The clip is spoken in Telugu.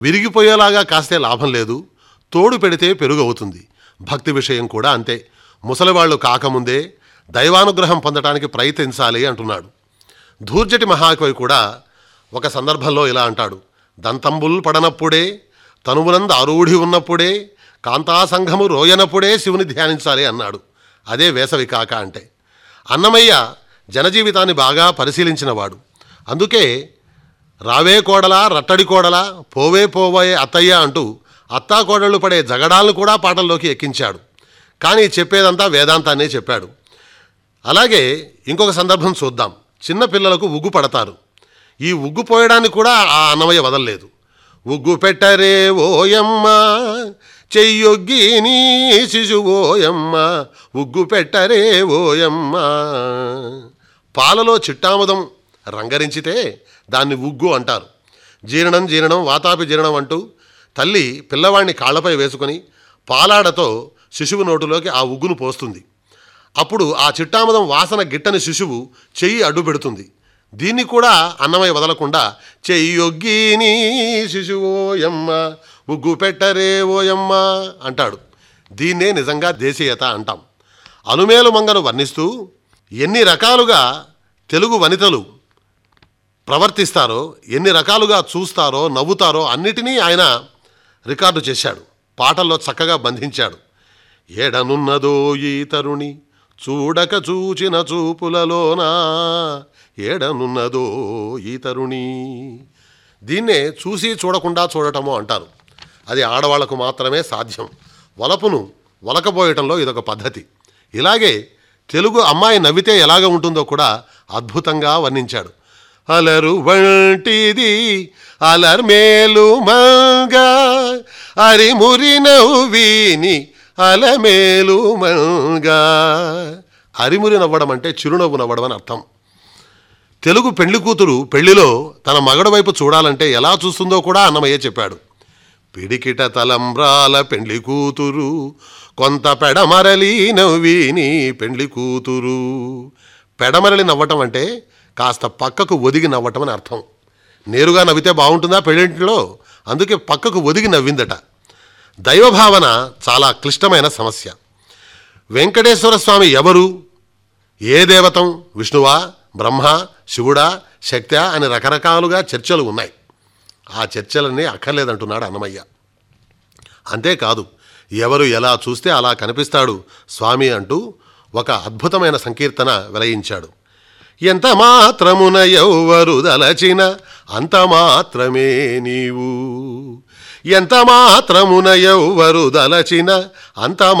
విరిగిపోయేలాగా కాస్తే లాభం లేదు తోడు పెడితే పెరుగు అవుతుంది భక్తి విషయం కూడా అంతే ముసలివాళ్ళు కాకముందే దైవానుగ్రహం పొందటానికి ప్రయత్నించాలి అంటున్నాడు ధూర్జటి మహాకవి కూడా ఒక సందర్భంలో ఇలా అంటాడు దంతంబుల్ పడనప్పుడే తనువునంద ఆరూఢి ఉన్నప్పుడే కాంతాసంఘము రోయనప్పుడే శివుని ధ్యానించాలి అన్నాడు అదే వేసవి కాక అంటే అన్నమయ్య జనజీవితాన్ని బాగా పరిశీలించినవాడు అందుకే రావే కోడలా రట్టడి కోడలా పోవే పోవే అత్తయ్య అంటూ అత్తా కోడళ్ళు పడే జగడాలను కూడా పాటల్లోకి ఎక్కించాడు కానీ చెప్పేదంతా వేదాంతాన్నే చెప్పాడు అలాగే ఇంకొక సందర్భం చూద్దాం చిన్న పిల్లలకు ఉగ్గు పడతారు ఈ ఉగ్గు పోయడాన్ని కూడా ఆ అన్నమయ్య వదలలేదు ఉగ్గు పెట్టరే ఓయమ్మ చెయ్యొగ్గి నీ శిశువోయమ్మ ఉగ్గు పెట్టరే ఓయమ్మ పాలలో చిట్టాముదం రంగరించితే దాన్ని ఉగ్గు అంటారు జీర్ణం జీర్ణం వాతాపి జీర్ణం అంటూ తల్లి పిల్లవాడిని కాళ్ళపై వేసుకొని పాలాడతో శిశువు నోటులోకి ఆ ఉగ్గును పోస్తుంది అప్పుడు ఆ చిట్టామదం వాసన గిట్టని శిశువు చెయ్యి అడ్డు పెడుతుంది దీన్ని కూడా అన్నమయ్య వదలకుండా చెయ్యొగ్గీని శిశువోయమ్మ ఉగ్గు పెట్టరే ఓయమ్మ అంటాడు దీన్నే నిజంగా దేశీయత అంటాం అలుమేలు మంగను వర్ణిస్తూ ఎన్ని రకాలుగా తెలుగు వనితలు ప్రవర్తిస్తారో ఎన్ని రకాలుగా చూస్తారో నవ్వుతారో అన్నిటినీ ఆయన రికార్డు చేశాడు పాటల్లో చక్కగా బంధించాడు ఏడనున్నదో ఈ తరుణి చూడక చూచిన చూపులలోనా ఏడనున్నదో ఈ తరుణి దీన్నే చూసి చూడకుండా చూడటము అంటారు అది ఆడవాళ్లకు మాత్రమే సాధ్యం వలపును వలకబోయటంలో ఇదొక పద్ధతి ఇలాగే తెలుగు అమ్మాయి నవ్వితే ఎలాగ ఉంటుందో కూడా అద్భుతంగా వర్ణించాడు అలరు వంటిది అలర్మేలు మంగా అరిమురి నవ్విని అలమేలు మంగా అరిమురి నవ్వడం అంటే చిరునవ్వు నవ్వడం అని అర్థం తెలుగు పెళ్లి కూతురు పెళ్లిలో తన మగడు వైపు చూడాలంటే ఎలా చూస్తుందో కూడా అన్నమయ్య చెప్పాడు పిడికిట తలంబ్రాల పెండ్లి కూతురు కొంత పెడమరలి నవ్విని పెండ్లి కూతురు పెడమరలి నవ్వటం అంటే కాస్త పక్కకు ఒదిగి నవ్వటం అని అర్థం నేరుగా నవ్వితే బాగుంటుందా పెళ్ళింటిలో అందుకే పక్కకు ఒదిగి నవ్విందట దైవభావన చాలా క్లిష్టమైన సమస్య వెంకటేశ్వర స్వామి ఎవరు ఏ దేవతం విష్ణువా బ్రహ్మ శివుడా శక్త్యా అని రకరకాలుగా చర్చలు ఉన్నాయి ఆ చర్చలన్నీ అక్కర్లేదంటున్నాడు అన్నమయ్య అంతేకాదు ఎవరు ఎలా చూస్తే అలా కనిపిస్తాడు స్వామి అంటూ ఒక అద్భుతమైన సంకీర్తన వెలయించాడు ఎంత మాత్రమున ఎవ్వరు దలచిన అంత మాత్రమే నీవు ఎంత మాత్రమున ఎవ్వరు దలచిన అంత